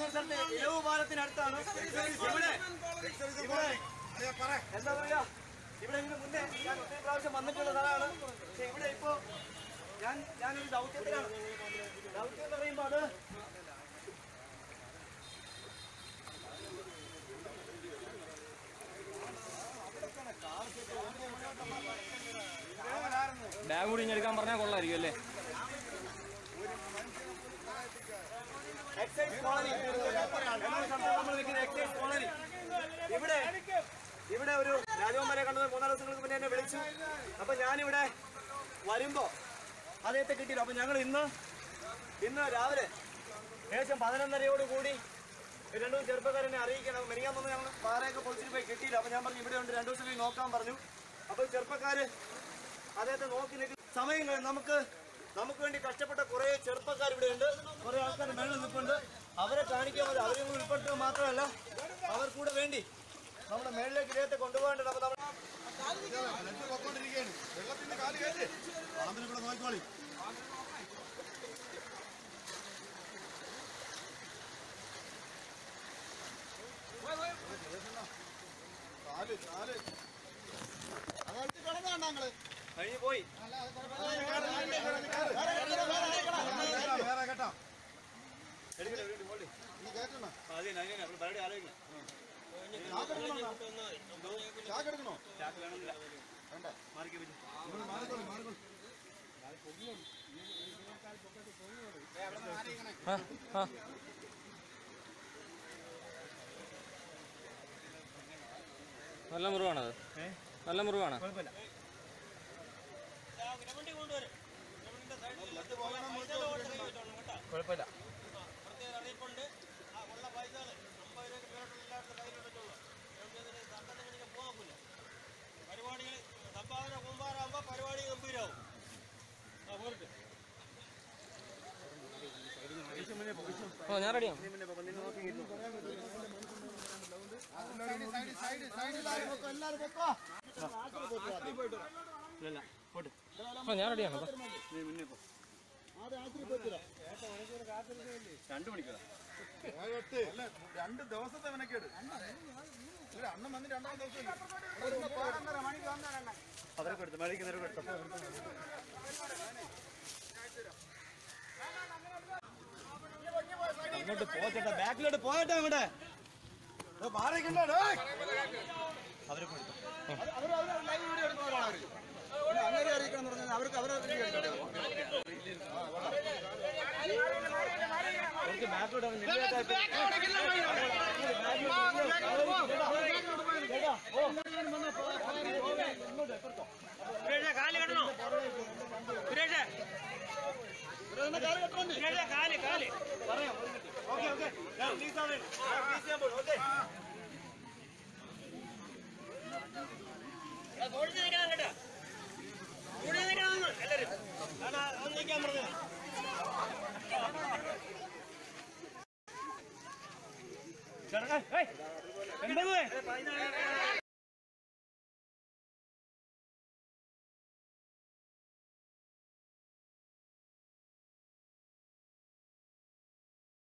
എന്നൊരു സ്ഥലത്ത് ഇലവ് പാലത്തിനടുത്താണ് ഇവിടെ ഇവിടെ എന്താ പറയാ ഇവിടെ ഇതിന് മുന്നേ ഞാൻ ഒത്തിരി പ്രാവശ്യം വന്നിട്ടുള്ള സ്ഥലമാണ് പക്ഷെ ഇവിടെ ഇപ്പോ ഞാൻ ഞാനൊരു ദൗത്യത്തിലാണ് ദൗത്യം എന്ന് പറയുമ്പോൾ അത് ബാഗ് കൂടി ഇങ്ങ് എടുക്കാൻ പറഞ്ഞാൽ കൊള്ളായിരിക്കും അല്ലേ എക്സൈസ് കോളനി എന്നൊരു സ്ഥലത്ത് നമ്മൾ നിൽക്കുന്ന എക്സൈസ് കോളനി ഇവിടെ ഇവിടെ ഒരു രാജകുമാരെ കണ്ടത് മൂന്നാല് ദിവസങ്ങൾക്ക് മുന്നേ എന്നെ വിളിച്ചു അപ്പൊ ഞാനിവിടെ വരുമ്പോ അദ്ദേഹത്തെ കിട്ടിയില്ല അപ്പൊ ഞങ്ങൾ ഇന്ന് ഇന്ന് രാവിലെ ഏകദേശം പതിനൊന്നരയോട് കൂടി രണ്ടു മൂന്ന് ചെറുപ്പക്കാരെന്നെ അറിയിക്കണം മെനിയാൻ വന്ന് ഞങ്ങൾ പാറയൊക്കെ പൊളിച്ചിട്ട് പോയി കിട്ടിയില്ല അപ്പൊ ഞാൻ പറഞ്ഞു ഇവിടെ ഉണ്ട് രണ്ടു ദിവസം കഴിഞ്ഞ് നോക്കാൻ പറഞ്ഞു അപ്പൊ ചെറുപ്പക്കാര് അദ്ദേഹത്തെ നോക്കി നിൽക്കും സമയം കഴിഞ്ഞ് നമുക്ക് നമുക്ക് വേണ്ടി കഷ്ടപ്പെട്ട കുറെ ചെറുപ്പക്കാർ ഇവിടെ ഉണ്ട് കുറെ ആൾക്കാർ മേളിൽ നിൽപ്പുണ്ട് അവരെ കാണിക്കാൻ മതി അവരെ കൂടി ഉൾപ്പെടുത്തുക മാത്രമല്ല അവർ കൂടെ വേണ്ടി നമ്മുടെ മേളിലേക്ക് ഇദ്ദേഹത്തെ കൊണ്ടുപോകേണ്ടത് അപ്പൊ നമ്മൾ വെള്ളത്തിന്റെ കാല് കയറ്റി പാമ്പിനെ കൂടെ നോക്കിക്കോളി കാല് കാല് അതടുത്ത് കിടന്നാണ് ഞങ്ങള് കഴിഞ്ഞു പോയി വേറെ കേട്ടോ എടുക്കട്ടെ, എടുക്കട്ടെ, hold. ഇന്ന് കേട്ടണോ ആ, അത് തന്നെ, അത് തന്നെ. അപ്പോൾ പരിപാടി ആലോചിക്കണം. ചാക്കെടുക്കണോ ചാക്ക് വേണമെന്നില്ല. വേണ്ട മാറിക്കേ പറ്റും. നിങ്ങൾ മാറിക്കോളി മാറിക്കോളി ആ ആ നല്ല മുറിവാണത് നല്ല മുറിവാണ് കുഴപ്പമില്ല. കുഴപ്പമില്ല. പരിപാടികൾ സംഭാവന കൂമ്പാറാകുമ്പോ പരിപാടി ഗംഭീരാവും ആ പോരട്ടെ ഓ ഞാൻ റെഡിയാണ് ഇതിന് മുന്നേ പോ, നിന്ന് നോക്കി ഇരുന്നു. സൈഡ് സൈഡ് സൈഡ് എല്ലാവരും പൊക്കോ എല്ലാവരും പൊക്കോ ഇല്ല, ഇല്ല. പോട്ടെ. ഓ ഞാൻ റെഡിയാണ് കേട്ടോ ഇതിന് മുന്നേ പോ. ആദ്യം ആശുപത്രി പോയിട്ടില്ല രണ്ട് മണിക്കൂറാ ഏഴെട്ട് അല്ല രണ്ട് ദിവസത്തെ മെനക്കേട് ഇല്ല, അണ്ണൻ വന്ന് രണ്ടാം ദിവസം അവരെ കൊടുത്തു മഴയ്ക്ക് നേരം കൊടുത്തു അങ്ങോട്ട് പോച്ചേട്ടാ ബാക്കിലോട്ട് പോയട്ടെ അങ്ങോട്ട് മാറിക്കണ്ടോ അവരെ കൊടുത്തു അങ്ങനെ അറിയിക്കണം എന്ന് പറഞ്ഞാൽ അവർക്ക് അവരെ അവർക്ക് ബാക്കിലോട്ട് അവൻ നിന്നിട്ട് സുരേഷേ കാല് കെട്ടണോ സുരേഷേ സുരേഷേ കാല് കാല് പറയാം ഓക്കെ ഓക്കെ പ്ലീസ് ആണ് പ്ലീസ് ചെയ്യാൻ പോലും ഓക്കെ ഓടിച്ചു നിൽക്കണം കേട്ടോ കൂടി നിൽക്കണം എല്ലാവരും കാരണം ഒന്ന് നിൽക്കാൻ പറഞ്ഞത് ചേട്ടാ ഏയ് എന്താ